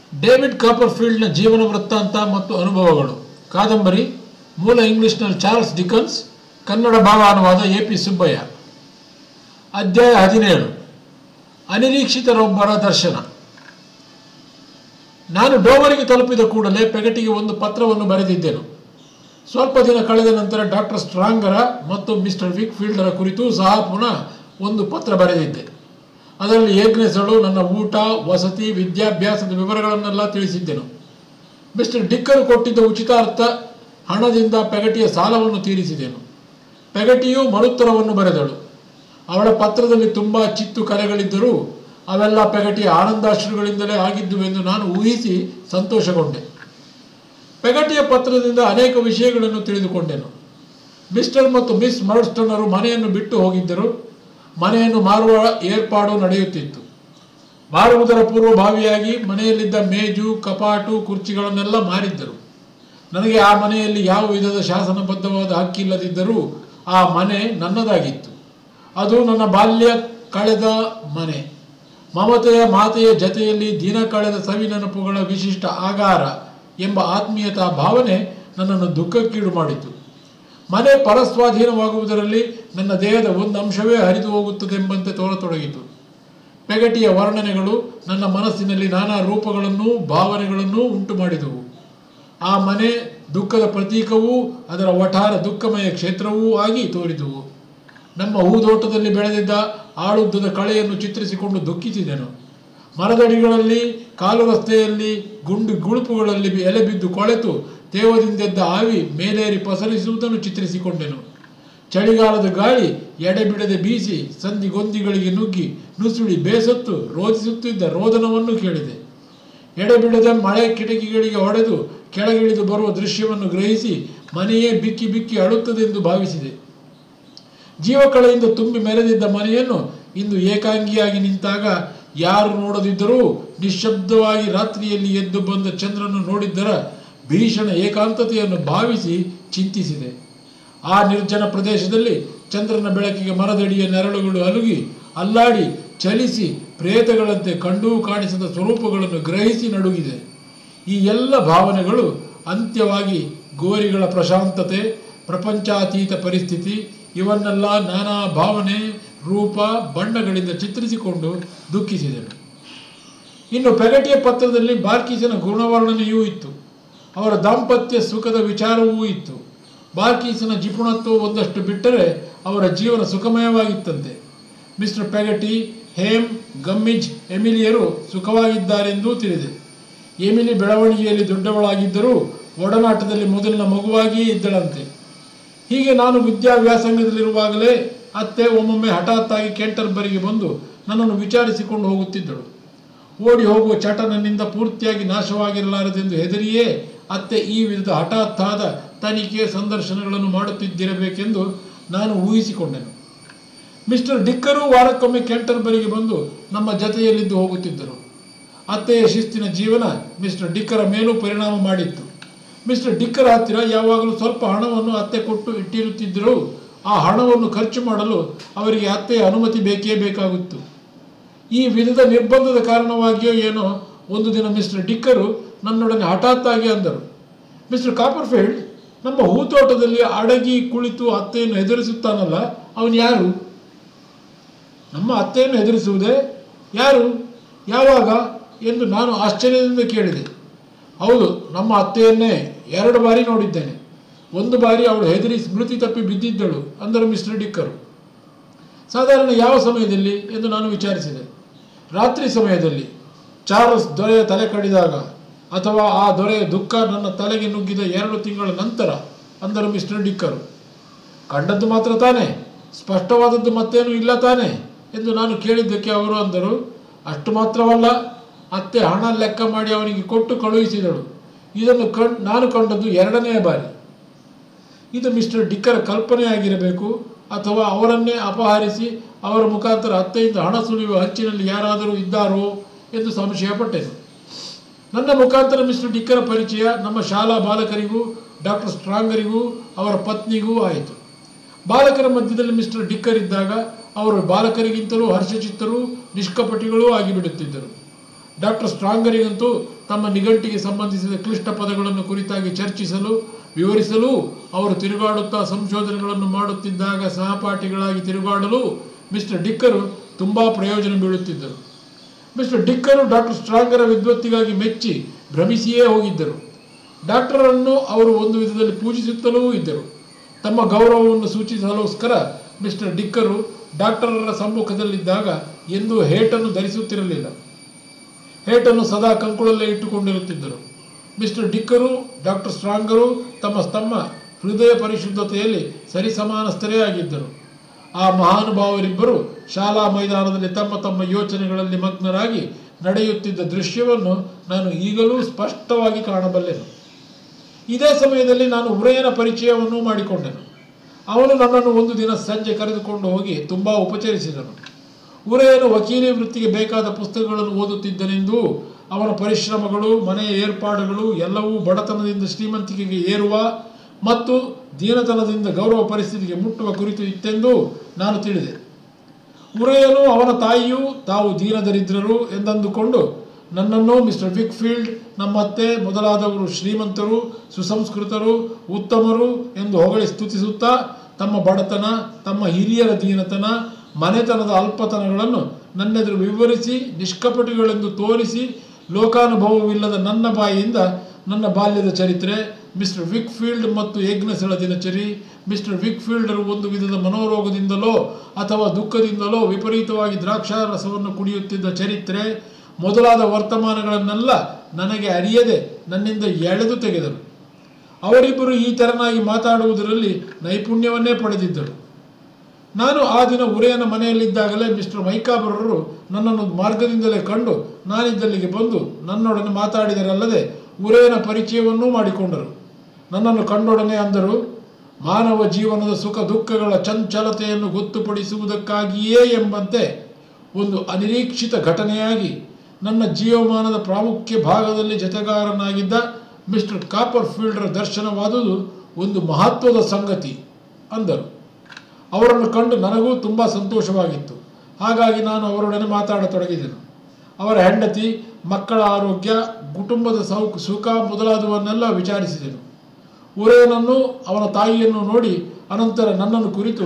David ಕಾಪರ್ಫೀಲ್ಡ್ನ ಜೀವನ ವೃತ್ತಾಂತ ಮತ್ತು ಅನುಭವಗಳು ಕಾದಂಬರಿ ಮೂಲ ಇಂಗ್ಲಿಷ್ನಲ್ಲಿ ಚಾರ್ಲ್ಸ್ ಡಿಕನ್ಸ್ ಕನ್ನಡ ಭಾವ ಅನುವಾದ ಎ ಪಿ ಸುಬ್ಬಯ್ಯ ಅಧ್ಯಾಯ ಹದಿನೇಳು ಅನಿರೀಕ್ಷಿತರೊಬ್ಬರ ದರ್ಶನ ನಾನು ಡೋವರಿಗೆ ತಲುಪಿದ ಕೂಡಲೇ ಪೆಗಟಿಗೆ ಒಂದು ಪತ್ರವನ್ನು ಬರೆದಿದ್ದೆನು ಸ್ವಲ್ಪ ದಿನ ಕಳೆದ ನಂತರ ಡಾಕ್ಟರ್ ಸ್ಟ್ರಾಂಗರ ಮತ್ತು ಮಿಸ್ಟರ್ ವಿಕ್ ಫೀಲ್ಡರ ಕುರಿತು ಸಹ ಪುನಃ ಒಂದು ಪತ್ರ ಬರೆದಿದ್ದೆ ಅದರಲ್ಲಿ ಏಗ್ನೆಸಳು ನನ್ನ ಊಟ ವಸತಿ ವಿದ್ಯಾಭ್ಯಾಸದ ವಿವರಗಳನ್ನೆಲ್ಲ ತಿಳಿಸಿದ್ದೆನು ಮಿಸ್ಟರ್ ಡಿಕ್ಕರ್ ಕೊಟ್ಟಿದ್ದ ಉಚಿತಾರ್ಥ ಹಣದಿಂದ ಪೆಗಟಿಯ ಸಾಲವನ್ನು ತೀರಿಸಿದೆನು ಪೆಗಟಿಯು ಮರುತ್ತರವನ್ನು ಬರೆದಳು ಅವಳ ಪತ್ರದಲ್ಲಿ ತುಂಬ ಚಿತ್ತು ಕಲೆಗಳಿದ್ದರೂ ಅವೆಲ್ಲ ಪೆಗಟಿಯ ಆನಂದಾಶ್ರುಗಳಿಂದಲೇ ಆಗಿದ್ದುವೆಂದು ನಾನು ಊಹಿಸಿ ಸಂತೋಷಗೊಂಡೆ ಪೆಗಟಿಯ ಪತ್ರದಿಂದ ಅನೇಕ ವಿಷಯಗಳನ್ನು ತಿಳಿದುಕೊಂಡೆನು ಮಿಸ್ಟರ್ ಮತ್ತು ಮಿಸ್ ಮರ್ಸ್ಟನರು ಮನೆಯನ್ನು ಬಿಟ್ಟು ಹೋಗಿದ್ದರು ಮನೆಯನ್ನು ಮಾರುವ ಏರ್ಪಾಡು ನಡೆಯುತ್ತಿತ್ತು ಮಾರುವುದರ ಪೂರ್ವಭಾವಿಯಾಗಿ ಮನೆಯಲ್ಲಿದ್ದ ಮೇಜು ಕಪಾಟು ಕುರ್ಚಿಗಳನ್ನೆಲ್ಲ ಮಾರಿದ್ದರು ನನಗೆ ಆ ಮನೆಯಲ್ಲಿ ಯಾವ ವಿಧದ ಶಾಸನಬದ್ಧವಾದ ಹಕ್ಕಿಲ್ಲದಿದ್ದರೂ ಆ ಮನೆ ನನ್ನದಾಗಿತ್ತು ಅದು ನನ್ನ ಬಾಲ್ಯ ಕಳೆದ ಮನೆ ಮಮತೆಯ ಮಾತೆಯ ಜತೆಯಲ್ಲಿ ದಿನ ಕಳೆದ ಸವಿ ನೆನಪುಗಳ ವಿಶಿಷ್ಟ ಆಗಾರ ಎಂಬ ಆತ್ಮೀಯತಾ ಭಾವನೆ ನನ್ನನ್ನು ದುಃಖಕ್ಕೀಡು ಮಾಡಿತು ಮನೆ ಪರಸ್ವಾಧೀನವಾಗುವುದರಲ್ಲಿ ನನ್ನ ದೇಹದ ಒಂದು ಅಂಶವೇ ಹರಿದು ಹೋಗುತ್ತದೆಂಬಂತೆ ತೋರತೊಡಗಿತು ಪೆಗಟಿಯ ವರ್ಣನೆಗಳು ನನ್ನ ಮನಸ್ಸಿನಲ್ಲಿ ನಾನಾ ರೂಪಗಳನ್ನೂ ಭಾವನೆಗಳನ್ನೂ ಉಂಟು ಮಾಡಿದವು ಆ ಮನೆ ದುಃಖದ ಪ್ರತೀಕವೂ ಅದರ ವಠಾರ ದುಃಖಮಯ ಕ್ಷೇತ್ರವೂ ಆಗಿ ತೋರಿದುವು ನಮ್ಮ ಹೂದೋಟದಲ್ಲಿ ಬೆಳೆದಿದ್ದ ಆಳುದ್ದದ ಕಳೆಯನ್ನು ಚಿತ್ರಿಸಿಕೊಂಡು ದುಃಖಿಸಿದೆನು ಮರದಡಿಗಳಲ್ಲಿ ಕಾಲು ರಸ್ತೆಯಲ್ಲಿ ಗುಂಡು ಗುಳುಪುಗಳಲ್ಲಿ ಎಲೆ ಬಿದ್ದು ಕೊಳೆತು ತೇವದಿಂದೆದ್ದ ಆವಿ ಮೇಲೇರಿ ಪಸರಿಸುವುದನ್ನು ಚಿತ್ರಿಸಿಕೊಂಡೆನು ಚಳಿಗಾಲದ ಗಾಳಿ ಎಡೆಬಿಡದೆ ಬೀಸಿ ಸಂಧಿಗೊಂದಿಗಳಿಗೆ ನುಗ್ಗಿ ನುಸುಳಿ ಬೇಸತ್ತು ರೋಧಿಸುತ್ತಿದ್ದ ರೋದನವನ್ನು ಕೇಳಿದೆ ಎಡೆಬಿಡದ ಮಳೆ ಕಿಟಕಿಗಳಿಗೆ ಹೊಡೆದು ಕೆಳಗಿಳಿದು ಬರುವ ದೃಶ್ಯವನ್ನು ಗ್ರಹಿಸಿ ಮನೆಯೇ ಬಿಕ್ಕಿ ಬಿಕ್ಕಿ ಅಳುತ್ತದೆಂದು ಭಾವಿಸಿದೆ ಜೀವಕಳೆಯಿಂದ ತುಂಬಿ ಮೆರೆದಿದ್ದ ಮನೆಯನ್ನು ಇಂದು ಏಕಾಂಗಿಯಾಗಿ ನಿಂತಾಗ ಯಾರು ನೋಡದಿದ್ದರೂ ನಿಶ್ಶಬ್ದವಾಗಿ ರಾತ್ರಿಯಲ್ಲಿ ಎದ್ದು ಬಂದ ಚಂದ್ರನು ನೋಡಿದ್ದರ ಭೀಷಣ ಏಕಾಂತತೆಯನ್ನು ಭಾವಿಸಿ ಚಿಂತಿಸಿದೆ ಆ ನಿರ್ಜನ ಪ್ರದೇಶದಲ್ಲಿ ಚಂದ್ರನ ಬೆಳಕಿಗೆ ಮರದಡಿಯ ನೆರಳುಗಳು ಅಲುಗಿ ಅಲ್ಲಾಡಿ ಚಲಿಸಿ ಪ್ರೇತಗಳಂತೆ ಕಂಡೂ ಕಾಣಿಸದ ಸ್ವರೂಪಗಳನ್ನು ಗ್ರಹಿಸಿ ನಡುಗಿದೆ ಈ ಎಲ್ಲ ಭಾವನೆಗಳು ಅಂತ್ಯವಾಗಿ ಗೋರಿಗಳ ಪ್ರಶಾಂತತೆ ಪ್ರಪಂಚಾತೀತ ಪರಿಸ್ಥಿತಿ ಇವನ್ನೆಲ್ಲ ನಾನಾ ಭಾವನೆ ರೂಪ ಬಣ್ಣಗಳಿಂದ ಚಿತ್ರಿಸಿಕೊಂಡು ದುಃಖಿಸಿದೆನು ಇನ್ನು ಪೆಗಟಿಯ ಪತ್ರದಲ್ಲಿ ಬಾರ್ಕೀಸನ ಗುಣವರ್ಣನೆಯೂ ಇತ್ತು ಅವರ ದಾಂಪತ್ಯ ಸುಖದ ವಿಚಾರವೂ ಇತ್ತು ಬಾರ್ಕೀಸನ ಜಿಪುಣತ್ವ ಒಂದಷ್ಟು ಬಿಟ್ಟರೆ ಅವರ ಜೀವನ ಸುಖಮಯವಾಗಿತ್ತಂತೆ ಮಿಸ್ಟರ್ ಪೆಗಟಿ ಹೇಮ್ ಗಮ್ಮಿಜ್ ಎಮಿಲಿಯರು ಸುಖವಾಗಿದ್ದಾರೆಂದೂ ತಿಳಿದೆ ಎಮಿಲಿ ಬೆಳವಣಿಗೆಯಲ್ಲಿ ದೊಡ್ಡವಳಾಗಿದ್ದರೂ ಒಡನಾಟದಲ್ಲಿ ಮೊದಲಿನ ಮಗುವಾಗಿಯೇ ಇದ್ದಳಂತೆ ಹೀಗೆ ನಾನು ವಿದ್ಯಾವ್ಯಾಸಂಗದಲ್ಲಿರುವಾಗಲೇ ಅತ್ತೆ ಒಮ್ಮೊಮ್ಮೆ ಹಠಾತ್ತಾಗಿ ಕೆಂಟರ್ಬರಿಗೆ ಬಂದು ನನ್ನನ್ನು ವಿಚಾರಿಸಿಕೊಂಡು ಹೋಗುತ್ತಿದ್ದಳು ಓಡಿ ಹೋಗುವ ಚಟ ನನ್ನಿಂದ ಪೂರ್ತಿಯಾಗಿ ನಾಶವಾಗಿರಲಾರದೆಂದು ಹೆದರಿಯೇ ಅತ್ತೆ ಈ ವಿಧದ ಹಠಾತ್ತಾದ ತನಿಖೆ ಸಂದರ್ಶನಗಳನ್ನು ಮಾಡುತ್ತಿದ್ದಿರಬೇಕೆಂದು ನಾನು ಊಹಿಸಿಕೊಂಡೆನು ಮಿಸ್ಟರ್ ಡಿಕ್ಕರು ವಾರಕ್ಕೊಮ್ಮೆ ಕೆಂಟರ್ಬರಿಗೆ ಬಂದು ನಮ್ಮ ಜತೆಯಲ್ಲಿದ್ದು ಹೋಗುತ್ತಿದ್ದರು ಅತ್ತೆಯ ಶಿಸ್ತಿನ ಜೀವನ ಮಿಸ್ಟರ್ ಡಿಕ್ಕರ ಮೇಲೂ ಪರಿಣಾಮ ಮಾಡಿತ್ತು ಮಿಸ್ಟರ್ ಡಿಕ್ಕರ ಹತ್ತಿರ ಯಾವಾಗಲೂ ಸ್ವಲ್ಪ ಹಣವನ್ನು ಅತ್ತೆ ಕೊಟ್ಟು ಇಟ್ಟಿರುತ್ತಿದ್ದರೂ ಆ ಹಣವನ್ನು ಖರ್ಚು ಮಾಡಲು ಅವರಿಗೆ ಅತ್ತೆಯ ಅನುಮತಿ ಬೇಕೇ ಬೇಕಾಗಿತ್ತು ಈ ವಿಧದ ನಿರ್ಬಂಧದ ಕಾರಣವಾಗಿಯೋ ಏನೋ ಒಂದು ದಿನ ಮಿಸ್ಟರ್ ಡಿಕ್ಕರು ನನ್ನೊಡನೆ ಹಠಾತ್ತಾಗಿ ಅಂದರು ಮಿಸ್ಟರ್ ಕಾಪರ್ಫೀಲ್ಡ್ ನಮ್ಮ ಹೂತೋಟದಲ್ಲಿ ಅಡಗಿ ಕುಳಿತು ಅತ್ತೆಯನ್ನು ಹೆದರಿಸುತ್ತಾನಲ್ಲ ಅವನು ಯಾರು ನಮ್ಮ ಅತ್ತೆಯನ್ನು ಹೆದರಿಸುವುದೇ ಯಾರು ಯಾವಾಗ ಎಂದು ನಾನು ಆಶ್ಚರ್ಯದಿಂದ ಕೇಳಿದೆ ಹೌದು ನಮ್ಮ ಅತ್ತೆಯನ್ನೇ ಎರಡು ಬಾರಿ ನೋಡಿದ್ದೇನೆ ಒಂದು ಬಾರಿ ಅವಳು ಹೆದರಿ ಸ್ಮೃತಿ ತಪ್ಪಿ ಬಿದ್ದಿದ್ದಳು ಅಂದರು ಮಿಸ್ಟರ್ ಡಿಕ್ಕರು ಸಾಧಾರಣ ಯಾವ ಸಮಯದಲ್ಲಿ ಎಂದು ನಾನು ವಿಚಾರಿಸಿದೆ ರಾತ್ರಿ ಸಮಯದಲ್ಲಿ ಚಾರ್ಲ್ಸ್ ದೊರೆಯ ತಲೆ ಕಡಿದಾಗ ಅಥವಾ ಆ ದೊರೆಯ ದುಃಖ ನನ್ನ ತಲೆಗೆ ನುಗ್ಗಿದ ಎರಡು ತಿಂಗಳ ನಂತರ ಅಂದರು ಮಿಸ್ಟರ್ ಡಿಕ್ಕರು ಕಂಡದ್ದು ಮಾತ್ರ ತಾನೇ ಸ್ಪಷ್ಟವಾದದ್ದು ಮತ್ತೇನು ಇಲ್ಲ ತಾನೇ ಎಂದು ನಾನು ಕೇಳಿದ್ದಕ್ಕೆ ಅವರು ಅಂದರು ಅಷ್ಟು ಮಾತ್ರವಲ್ಲ ಅತ್ತೆ ಹಣ ಲೆಕ್ಕ ಮಾಡಿ ಅವನಿಗೆ ಕೊಟ್ಟು ಕಳುಹಿಸಿದಳು ಇದನ್ನು ಕಣ್ ನಾನು ಕಂಡದ್ದು ಎರಡನೆಯ ಬಾರಿ ಇದು ಮಿಸ್ಟರ್ ಡಿಕ್ಕರ ಕಲ್ಪನೆಯಾಗಿರಬೇಕು ಅಥವಾ ಅವರನ್ನೇ ಅಪಹರಿಸಿ ಅವರ ಮುಖಾಂತರ ಅತ್ತೆಯಿಂದ ಹಣ ಸುಳಿಯುವ ಹಂಚಿನಲ್ಲಿ ಯಾರಾದರೂ ಇದ್ದಾರೋ ಎಂದು ಸಂಶಯಪಟ್ಟೆನು ನನ್ನ ಮುಖಾಂತರ ಮಿಸ್ಟರ್ ಡಿಕ್ಕರ ಪರಿಚಯ ನಮ್ಮ ಶಾಲಾ ಬಾಲಕರಿಗೂ ಡಾಕ್ಟರ್ ಸ್ಟ್ರಾಂಗರಿಗೂ ಅವರ ಪತ್ನಿಗೂ ಆಯಿತು ಬಾಲಕರ ಮಧ್ಯದಲ್ಲಿ ಮಿಸ್ಟರ್ ಡಿಕ್ಕರ್ ಇದ್ದಾಗ ಅವರು ಬಾಲಕರಿಗಿಂತಲೂ ಹರ್ಷಚಿತ್ತರೂ ನಿಷ್ಕಪಟಿಗಳೂ ಆಗಿಬಿಡುತ್ತಿದ್ದರು ಡಾಕ್ಟರ್ ಸ್ಟ್ರಾಂಗರಿಗಂತೂ ತಮ್ಮ ನಿಘಂಟಿಗೆ ಸಂಬಂಧಿಸಿದ ಕ್ಲಿಷ್ಟ ಪದಗಳನ್ನು ಕುರಿತಾಗಿ ಚರ್ಚಿಸಲು ವಿವರಿಸಲು ಅವರು ತಿರುಗಾಡುತ್ತಾ ಸಂಶೋಧನೆಗಳನ್ನು ಮಾಡುತ್ತಿದ್ದಾಗ ಸಹಪಾಠಿಗಳಾಗಿ ತಿರುಗಾಡಲು ಮಿಸ್ಟರ್ ಡಿಕ್ಕರು ತುಂಬಾ ಪ್ರಯೋಜನ ಬೀಳುತ್ತಿದ್ದರು ಮಿಸ್ಟರ್ ಡಿಕ್ಕರು ಡಾಕ್ಟರ್ ಸ್ಟ್ರಾಂಗರ ವಿದ್ವತ್ತಿಗಾಗಿ ಮೆಚ್ಚಿ ಭ್ರಮಿಸಿಯೇ ಹೋಗಿದ್ದರು ಡಾಕ್ಟರನ್ನು ಅವರು ಒಂದು ವಿಧದಲ್ಲಿ ಪೂಜಿಸುತ್ತಲೂ ಇದ್ದರು ತಮ್ಮ ಗೌರವವನ್ನು ಸೂಚಿಸಲೋಸ್ಕರ ಮಿಸ್ಟರ್ ಡಿಕ್ಕರು ಡಾಕ್ಟರರ ಸಮ್ಮುಖದಲ್ಲಿದ್ದಾಗ ಎಂದೂ ಹೇಟನ್ನು ಧರಿಸುತ್ತಿರಲಿಲ್ಲ ಹೇಟನ್ನು ಸದಾ ಕಂಕುಳಲ್ಲೇ ಇಟ್ಟುಕೊಂಡಿರುತ್ತಿದ್ದರು ಮಿಸ್ಟರ್ ಡಿಕ್ಕರು ಡಾಕ್ಟರ್ ಸ್ಟ್ರಾಂಗರು ತಮ್ಮ ತಮ್ಮ ಹೃದಯ ಪರಿಶುದ್ಧತೆಯಲ್ಲಿ ಸರಿಸಮಾನಸ್ಥರೇ ಆಗಿದ್ದರು ಆ ಮಹಾನುಭಾವರಿಬ್ಬರು ಶಾಲಾ ಮೈದಾನದಲ್ಲಿ ತಮ್ಮ ತಮ್ಮ ಯೋಚನೆಗಳಲ್ಲಿ ಮಗ್ನರಾಗಿ ನಡೆಯುತ್ತಿದ್ದ ದೃಶ್ಯವನ್ನು ನಾನು ಈಗಲೂ ಸ್ಪಷ್ಟವಾಗಿ ಕಾಣಬಲ್ಲೆನು ಇದೇ ಸಮಯದಲ್ಲಿ ನಾನು ಉರೆಯನ ಪರಿಚಯವನ್ನು ಮಾಡಿಕೊಂಡೆನು ಅವನು ನನ್ನನ್ನು ಒಂದು ದಿನ ಸಂಜೆ ಕರೆದುಕೊಂಡು ಹೋಗಿ ತುಂಬ ಉಪಚರಿಸಿದನು ಉರೆಯನು ವಕೀಲಿ ವೃತ್ತಿಗೆ ಬೇಕಾದ ಪುಸ್ತಕಗಳನ್ನು ಓದುತ್ತಿದ್ದನೆಂದು ಅವನ ಪರಿಶ್ರಮಗಳು ಮನೆಯ ಏರ್ಪಾಡುಗಳು ಎಲ್ಲವೂ ಬಡತನದಿಂದ ಶ್ರೀಮಂತಿಕೆಗೆ ಏರುವ ಮತ್ತು ದೀನತನದಿಂದ ಗೌರವ ಪರಿಸ್ಥಿತಿಗೆ ಮುಟ್ಟುವ ಕುರಿತು ಇತ್ತೆಂದು ನಾನು ತಿಳಿದೆ ಉರೆಯನು ಅವನ ತಾಯಿಯು ತಾವು ದೀನದರಿದ್ರರು ಎಂದಂದುಕೊಂಡು ನನ್ನನ್ನು ಮಿಸ್ಟರ್ ವಿಕ್ಫೀಲ್ಡ್ ನಮ್ಮತ್ತೆ ಮೊದಲಾದವರು ಶ್ರೀಮಂತರು ಸುಸಂಸ್ಕೃತರು ಉತ್ತಮರು ಎಂದು ಹೊಗಳಿ ಸ್ತುತಿಸುತ್ತಾ ತಮ್ಮ ಬಡತನ ತಮ್ಮ ಹಿರಿಯರ ದೀನತನ ಮನೆತನದ ಅಲ್ಪತನಗಳನ್ನು ನನ್ನೆದುರು ವಿವರಿಸಿ ನಿಷ್ಕಪಟಿಗಳೆಂದು ತೋರಿಸಿ ಲೋಕಾನುಭವವಿಲ್ಲದ ನನ್ನ ಬಾಯಿಯಿಂದ ನನ್ನ ಬಾಲ್ಯದ ಚರಿತ್ರೆ ಮಿಸ್ಟರ್ ವಿಕ್ಫೀಲ್ಡ್ ಮತ್ತು ಯಜ್ಞಸಳ ದಿನಚರಿ ಮಿಸ್ಟರ್ ವಿಕ್ಫೀಲ್ಡರು ಒಂದು ವಿಧದ ಮನೋರೋಗದಿಂದಲೋ ಅಥವಾ ದುಃಖದಿಂದಲೋ ವಿಪರೀತವಾಗಿ ದ್ರಾಕ್ಷಾರಸವನ್ನು ಕುಡಿಯುತ್ತಿದ್ದ ಚರಿತ್ರೆ ಮೊದಲಾದ ವರ್ತಮಾನಗಳನ್ನೆಲ್ಲ ನನಗೆ ಅರಿಯದೆ ನನ್ನಿಂದ ಎಳೆದು ತೆಗೆದರು ಅವರಿಬ್ಬರು ಈ ತೆರನಾಗಿ ಮಾತಾಡುವುದರಲ್ಲಿ ನೈಪುಣ್ಯವನ್ನೇ ಪಡೆದಿದ್ದರು ನಾನು ಆ ದಿನ ಉರೆಯನ ಮನೆಯಲ್ಲಿದ್ದಾಗಲೇ ಮಿಸ್ಟರ್ ಮೈಕಾಬರರು ನನ್ನನ್ನು ಮಾರ್ಗದಿಂದಲೇ ಕಂಡು ನಾನಿದ್ದಲ್ಲಿಗೆ ಬಂದು ನನ್ನೊಡನೆ ಮಾತಾಡಿದರಲ್ಲದೆ ಉರೆಯನ ಪರಿಚಯವನ್ನೂ ಮಾಡಿಕೊಂಡರು ನನ್ನನ್ನು ಕಂಡೊಡನೆ ಅಂದರು ಮಾನವ ಜೀವನದ ಸುಖ ದುಃಖಗಳ ಚಂಚಲತೆಯನ್ನು ಗೊತ್ತುಪಡಿಸುವುದಕ್ಕಾಗಿಯೇ ಎಂಬಂತೆ ಒಂದು ಅನಿರೀಕ್ಷಿತ ಘಟನೆಯಾಗಿ ನನ್ನ ಜೀವಮಾನದ ಪ್ರಾಮುಖ್ಯ ಭಾಗದಲ್ಲಿ ಜತೆಗಾರನಾಗಿದ್ದ ಮಿಸ್ಟರ್ ಕಾಪರ್ ಫೀಲ್ಡರ ದರ್ಶನವಾದುದು ಒಂದು ಮಹತ್ವದ ಸಂಗತಿ ಅಂದರು ಅವರನ್ನು ಕಂಡು ನನಗೂ ತುಂಬ ಸಂತೋಷವಾಗಿತ್ತು ಹಾಗಾಗಿ ನಾನು ಅವರೊಡನೆ ಮಾತಾಡತೊಡಗಿದೆನು ಅವರ ಹೆಂಡತಿ ಮಕ್ಕಳ ಆರೋಗ್ಯ ಕುಟುಂಬದ ಸೌ ಸುಖ ಮೊದಲಾದವನ್ನೆಲ್ಲ ವಿಚಾರಿಸಿದೆನು ಉರೆಯನನ್ನು ಅವನ ತಾಯಿಯನ್ನು ನೋಡಿ ಅನಂತರ ನನ್ನನ್ನು ಕುರಿತು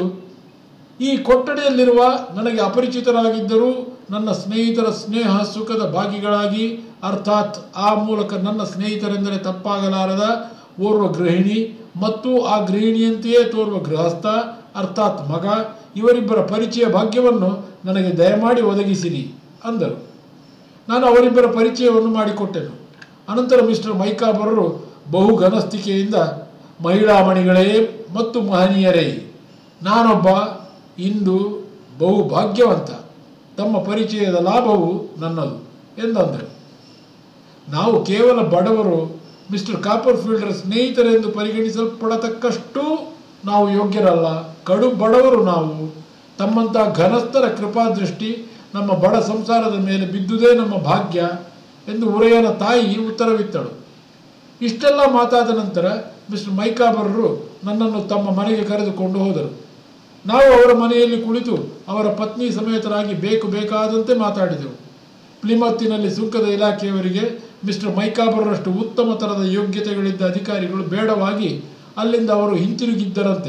ಈ ಕೊಠಡಿಯಲ್ಲಿರುವ ನನಗೆ ಅಪರಿಚಿತರಾಗಿದ್ದರೂ ನನ್ನ ಸ್ನೇಹಿತರ ಸ್ನೇಹ ಸುಖದ ಭಾಗಿಗಳಾಗಿ ಅರ್ಥಾತ್ ಆ ಮೂಲಕ ನನ್ನ ಸ್ನೇಹಿತರೆಂದರೆ ತಪ್ಪಾಗಲಾರದ ಓರ್ವ ಗೃಹಿಣಿ ಮತ್ತು ಆ ಗೃಹಿಣಿಯಂತೆಯೇ ತೋರುವ ಗೃಹಸ್ಥ ಅರ್ಥಾತ್ ಮಗ ಇವರಿಬ್ಬರ ಪರಿಚಯ ಭಾಗ್ಯವನ್ನು ನನಗೆ ದಯಮಾಡಿ ಒದಗಿಸಿರಿ ಅಂದರು ನಾನು ಅವರಿಬ್ಬರ ಪರಿಚಯವನ್ನು ಮಾಡಿಕೊಟ್ಟೆನು ಅನಂತರ ಮಿಸ್ಟರ್ ಮೈಕಾಬರರು ಬಹು ಘನಸ್ಥಿಕೆಯಿಂದ ಮಹಿಳಾ ಮಣಿಗಳೇ ಮತ್ತು ಮಹನೀಯರೇ ನಾನೊಬ್ಬ ಇಂದು ಬಹು ಭಾಗ್ಯವಂತ ತಮ್ಮ ಪರಿಚಯದ ಲಾಭವು ನನ್ನದು ಎಂದಂದರು ನಾವು ಕೇವಲ ಬಡವರು ಮಿಸ್ಟರ್ ಕಾಪರ್ ಫೀಲ್ಡರ್ ಸ್ನೇಹಿತರೆಂದು ಪರಿಗಣಿಸಲ್ಪಡತಕ್ಕಷ್ಟು ನಾವು ಯೋಗ್ಯರಲ್ಲ ಕಡು ಬಡವರು ನಾವು ತಮ್ಮಂಥ ಘನಸ್ಥರ ಕೃಪಾದೃಷ್ಟಿ ನಮ್ಮ ಬಡ ಸಂಸಾರದ ಮೇಲೆ ಬಿದ್ದುದೇ ನಮ್ಮ ಭಾಗ್ಯ ಎಂದು ಉರೆಯನ ತಾಯಿ ಉತ್ತರವಿತ್ತಳು ಇಷ್ಟೆಲ್ಲ ಮಾತಾದ ನಂತರ ಮಿಸ್ಟರ್ ಮೈಕಾಬರರು ನನ್ನನ್ನು ತಮ್ಮ ಮನೆಗೆ ಕರೆದುಕೊಂಡು ಹೋದರು ನಾವು ಅವರ ಮನೆಯಲ್ಲಿ ಕುಳಿತು ಅವರ ಪತ್ನಿ ಸಮೇತರಾಗಿ ಬೇಕು ಬೇಕಾದಂತೆ ಮಾತಾಡಿದೆವು ಪ್ಲಿಮತ್ತಿನಲ್ಲಿ ಸುಂಕದ ಇಲಾಖೆಯವರಿಗೆ ಮಿಸ್ಟರ್ ಮೈಕಾಬರರಷ್ಟು ಉತ್ತಮ ತರದ ಯೋಗ್ಯತೆಗಳಿದ್ದ ಅಧಿಕಾರಿಗಳು ಬೇಡವಾಗಿ ಅಲ್ಲಿಂದ ಅವರು ಹಿಂತಿರುಗಿದ್ದರಂತೆ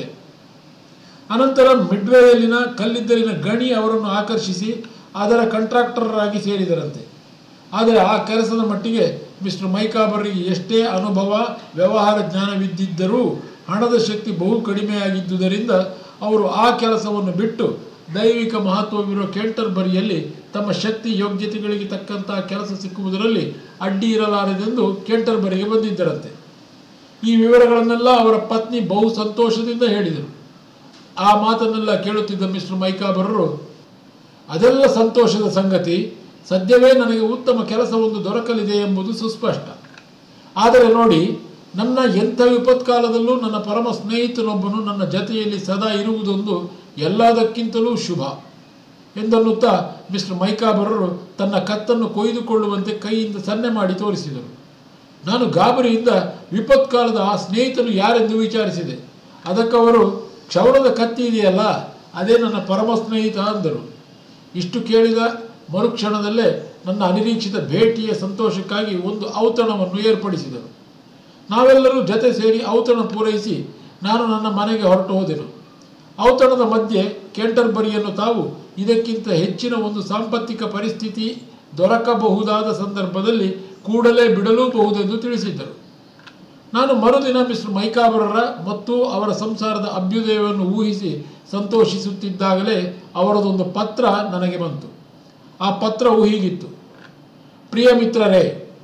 ಅನಂತರ ಮಿಡ್ವೇಯಲ್ಲಿನ ಕಲ್ಲಿದ್ದಲಿನ ಗಣಿ ಅವರನ್ನು ಆಕರ್ಷಿಸಿ ಅದರ ಕಾಂಟ್ರಾಕ್ಟರಾಗಿ ಸೇರಿದರಂತೆ ಆದರೆ ಆ ಕೆಲಸದ ಮಟ್ಟಿಗೆ ಮಿಸ್ಟರ್ ಮೈಕಾಬರಿಗೆ ಎಷ್ಟೇ ಅನುಭವ ವ್ಯವಹಾರ ಜ್ಞಾನವಿದ್ದಿದ್ದರೂ ಹಣದ ಶಕ್ತಿ ಬಹು ಕಡಿಮೆಯಾಗಿದ್ದುದರಿಂದ ಅವರು ಆ ಕೆಲಸವನ್ನು ಬಿಟ್ಟು ದೈವಿಕ ಮಹತ್ವವಿರುವ ಕೆಂಟರ್ಬರಿಯಲ್ಲಿ ತಮ್ಮ ಶಕ್ತಿ ಯೋಗ್ಯತೆಗಳಿಗೆ ತಕ್ಕಂತಹ ಕೆಲಸ ಸಿಕ್ಕುವುದರಲ್ಲಿ ಅಡ್ಡಿ ಇರಲಾರದೆಂದು ಕೆಂಟರ್ಬರಿಗೆ ಬಂದಿದ್ದರಂತೆ ಈ ವಿವರಗಳನ್ನೆಲ್ಲ ಅವರ ಪತ್ನಿ ಬಹು ಸಂತೋಷದಿಂದ ಹೇಳಿದರು ಆ ಮಾತನ್ನೆಲ್ಲ ಕೇಳುತ್ತಿದ್ದ ಮಿಸ್ಟರ್ ಮೈಕಾಬರರು ಅದೆಲ್ಲ ಸಂತೋಷದ ಸಂಗತಿ ಸದ್ಯವೇ ನನಗೆ ಉತ್ತಮ ಕೆಲಸವೊಂದು ದೊರಕಲಿದೆ ಎಂಬುದು ಸುಸ್ಪಷ್ಟ ಆದರೆ ನೋಡಿ ನನ್ನ ಎಂಥ ವಿಪತ್ಕಾಲದಲ್ಲೂ ನನ್ನ ಪರಮ ಸ್ನೇಹಿತನೊಬ್ಬನು ನನ್ನ ಜತೆಯಲ್ಲಿ ಸದಾ ಇರುವುದೊಂದು ಎಲ್ಲದಕ್ಕಿಂತಲೂ ಶುಭ ಎಂದನ್ನುತ್ತಾ ಮಿಸ್ಟರ್ ಮೈಕಾಬರರು ತನ್ನ ಕತ್ತನ್ನು ಕೊಯ್ದುಕೊಳ್ಳುವಂತೆ ಕೈಯಿಂದ ಸನ್ನೆ ಮಾಡಿ ತೋರಿಸಿದರು ನಾನು ಗಾಬರಿಯಿಂದ ವಿಪತ್ಕಾಲದ ಆ ಸ್ನೇಹಿತನು ಯಾರೆಂದು ವಿಚಾರಿಸಿದೆ ಅದಕ್ಕವರು ಕ್ಷೌರದ ಕತ್ತಿ ಇದೆಯಲ್ಲ ಅದೇ ನನ್ನ ಪರಮ ಸ್ನೇಹಿತ ಅಂದರು ಇಷ್ಟು ಕೇಳಿದ ಮರುಕ್ಷಣದಲ್ಲೇ ನನ್ನ ಅನಿರೀಕ್ಷಿತ ಭೇಟಿಯ ಸಂತೋಷಕ್ಕಾಗಿ ಒಂದು ಔತಣವನ್ನು ಏರ್ಪಡಿಸಿದರು ನಾವೆಲ್ಲರೂ ಜತೆ ಸೇರಿ ಔತಣ ಪೂರೈಸಿ ನಾನು ನನ್ನ ಮನೆಗೆ ಹೊರಟು ಹೋದೆನು ಔತಣದ ಮಧ್ಯೆ ಕೆಂಟರ್ಬರಿಯನ್ನು ತಾವು ಇದಕ್ಕಿಂತ ಹೆಚ್ಚಿನ ಒಂದು ಸಾಂಪತ್ತಿಕ ಪರಿಸ್ಥಿತಿ ದೊರಕಬಹುದಾದ ಸಂದರ್ಭದಲ್ಲಿ ಕೂಡಲೇ ಬಿಡಲೂಬಹುದೆಂದು ತಿಳಿಸಿದ್ದರು ನಾನು ಮರುದಿನ ಮಿಸ್ಟರ್ ಮೈಕಾಬರರ ಮತ್ತು ಅವರ ಸಂಸಾರದ ಅಭ್ಯುದಯವನ್ನು ಊಹಿಸಿ ಸಂತೋಷಿಸುತ್ತಿದ್ದಾಗಲೇ ಅವರದೊಂದು ಪತ್ರ ನನಗೆ ಬಂತು ಆ ಪತ್ರವು ಹೀಗಿತ್ತು ಪ್ರಿಯ ಮಿತ್ರರೇ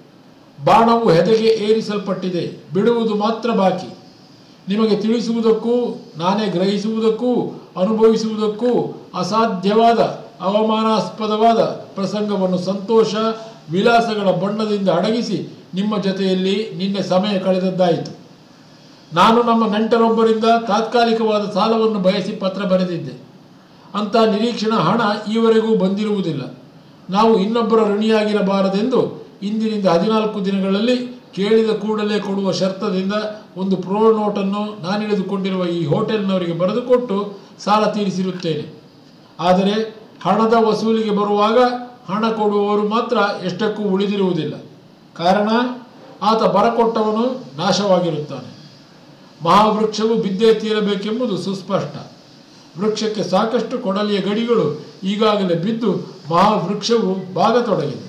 ಬಾಣವು ಹೆದೆಗೆ ಏರಿಸಲ್ಪಟ್ಟಿದೆ ಬಿಡುವುದು ಮಾತ್ರ ಬಾಕಿ ನಿಮಗೆ ತಿಳಿಸುವುದಕ್ಕೂ ನಾನೇ ಗ್ರಹಿಸುವುದಕ್ಕೂ ಅನುಭವಿಸುವುದಕ್ಕೂ ಅಸಾಧ್ಯವಾದ ಅವಮಾನಾಸ್ಪದವಾದ ಪ್ರಸಂಗವನ್ನು ಸಂತೋಷ ವಿಲಾಸಗಳ ಬಣ್ಣದಿಂದ ಅಡಗಿಸಿ ನಿಮ್ಮ ಜೊತೆಯಲ್ಲಿ ನಿನ್ನೆ ಸಮಯ ಕಳೆದದ್ದಾಯಿತು ನಾನು ನಮ್ಮ ನೆಂಟರೊಬ್ಬರಿಂದ ತಾತ್ಕಾಲಿಕವಾದ ಸಾಲವನ್ನು ಬಯಸಿ ಪತ್ರ ಬರೆದಿದ್ದೆ ಅಂಥ ನಿರೀಕ್ಷಣಾ ಹಣ ಈವರೆಗೂ ಬಂದಿರುವುದಿಲ್ಲ ನಾವು ಇನ್ನೊಬ್ಬರ ಋಣಿಯಾಗಿರಬಾರದೆಂದು ಇಂದಿನಿಂದ ಹದಿನಾಲ್ಕು ದಿನಗಳಲ್ಲಿ ಕೇಳಿದ ಕೂಡಲೇ ಕೊಡುವ ಶರ್ತದಿಂದ ಒಂದು ಪ್ರೋ ನೋಟನ್ನು ನಾನಿಳಿದುಕೊಂಡಿರುವ ಈ ಹೋಟೆಲ್ನವರಿಗೆ ಬರೆದುಕೊಟ್ಟು ಸಾಲ ತೀರಿಸಿರುತ್ತೇನೆ ಆದರೆ ಹಣದ ವಸೂಲಿಗೆ ಬರುವಾಗ ಹಣ ಕೊಡುವವರು ಮಾತ್ರ ಎಷ್ಟಕ್ಕೂ ಉಳಿದಿರುವುದಿಲ್ಲ ಕಾರಣ ಆತ ಬರಕೊಟ್ಟವನು ನಾಶವಾಗಿರುತ್ತಾನೆ ಮಹಾವೃಕ್ಷವು ಬಿದ್ದೇ ತೀರಬೇಕೆಂಬುದು ಸುಸ್ಪಷ್ಟ ವೃಕ್ಷಕ್ಕೆ ಸಾಕಷ್ಟು ಕೊಡಲಿಯ ಗಡಿಗಳು ಈಗಾಗಲೇ ಬಿದ್ದು ಮಹಾವೃಕ್ಷವು ಬಾಗತೊಡಗಿದೆ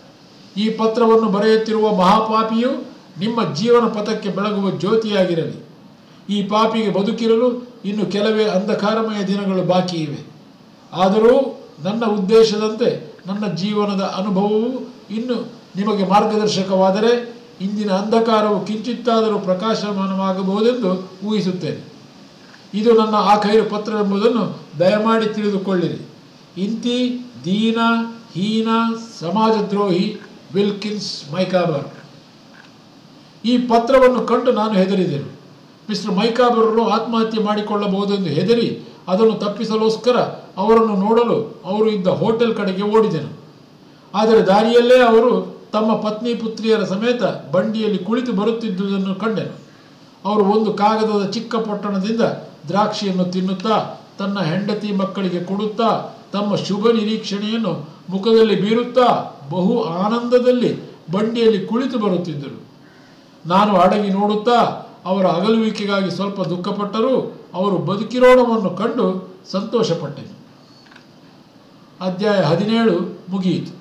ಈ ಪತ್ರವನ್ನು ಬರೆಯುತ್ತಿರುವ ಮಹಾಪಾಪಿಯು ನಿಮ್ಮ ಜೀವನ ಪಥಕ್ಕೆ ಬೆಳಗುವ ಜ್ಯೋತಿಯಾಗಿರಲಿ ಈ ಪಾಪಿಗೆ ಬದುಕಿರಲು ಇನ್ನು ಕೆಲವೇ ಅಂಧಕಾರಮಯ ದಿನಗಳು ಬಾಕಿ ಇವೆ ಆದರೂ ನನ್ನ ಉದ್ದೇಶದಂತೆ ನನ್ನ ಜೀವನದ ಅನುಭವವು ಇನ್ನು ನಿಮಗೆ ಮಾರ್ಗದರ್ಶಕವಾದರೆ ಇಂದಿನ ಅಂಧಕಾರವು ಕಿಂಚಿತ್ತಾದರೂ ಪ್ರಕಾಶಮಾನವಾಗಬಹುದೆಂದು ಊಹಿಸುತ್ತೇನೆ ಇದು ನನ್ನ ಆಖೈರು ಪತ್ರವೆಂಬುದನ್ನು ದಯಮಾಡಿ ತಿಳಿದುಕೊಳ್ಳಿರಿ ಇಂತಿ ದೀನ ಹೀನ ಸಮಾಜದ್ರೋಹಿ ವಿಲ್ಕಿನ್ಸ್ ಮೈಕಾಬರ್ ಈ ಪತ್ರವನ್ನು ಕಂಡು ನಾನು ಹೆದರಿದೆನು ಮಿಸ್ಟರ್ ಮೈಕಾಬರರು ಆತ್ಮಹತ್ಯೆ ಮಾಡಿಕೊಳ್ಳಬಹುದೆಂದು ಹೆದರಿ ಅದನ್ನು ತಪ್ಪಿಸಲೋಸ್ಕರ ಅವರನ್ನು ನೋಡಲು ಅವರು ಇದ್ದ ಹೋಟೆಲ್ ಕಡೆಗೆ ಓಡಿದೆನು ಆದರೆ ದಾರಿಯಲ್ಲೇ ಅವರು ತಮ್ಮ ಪತ್ನಿ ಪುತ್ರಿಯರ ಸಮೇತ ಬಂಡಿಯಲ್ಲಿ ಕುಳಿತು ಬರುತ್ತಿದ್ದುದನ್ನು ಕಂಡೆನು ಅವರು ಒಂದು ಕಾಗದದ ಚಿಕ್ಕ ಪೊಟ್ಟಣದಿಂದ ದ್ರಾಕ್ಷಿಯನ್ನು ತಿನ್ನುತ್ತಾ ತನ್ನ ಹೆಂಡತಿ ಮಕ್ಕಳಿಗೆ ಕೊಡುತ್ತಾ ತಮ್ಮ ಶುಭ ನಿರೀಕ್ಷಣೆಯನ್ನು ಮುಖದಲ್ಲಿ ಬೀರುತ್ತಾ ಬಹು ಆನಂದದಲ್ಲಿ ಬಂಡಿಯಲ್ಲಿ ಕುಳಿತು ಬರುತ್ತಿದ್ದರು ನಾನು ಅಡಗಿ ನೋಡುತ್ತಾ ಅವರ ಅಗಲುವಿಕೆಗಾಗಿ ಸ್ವಲ್ಪ ದುಃಖಪಟ್ಟರೂ ಅವರು ಬದುಕಿರೋಣವನ್ನು ಕಂಡು ಸಂತೋಷಪಟ್ಟೆನು ಅಧ್ಯಾಯ ಹದಿನೇಳು ಮುಗಿಯಿತು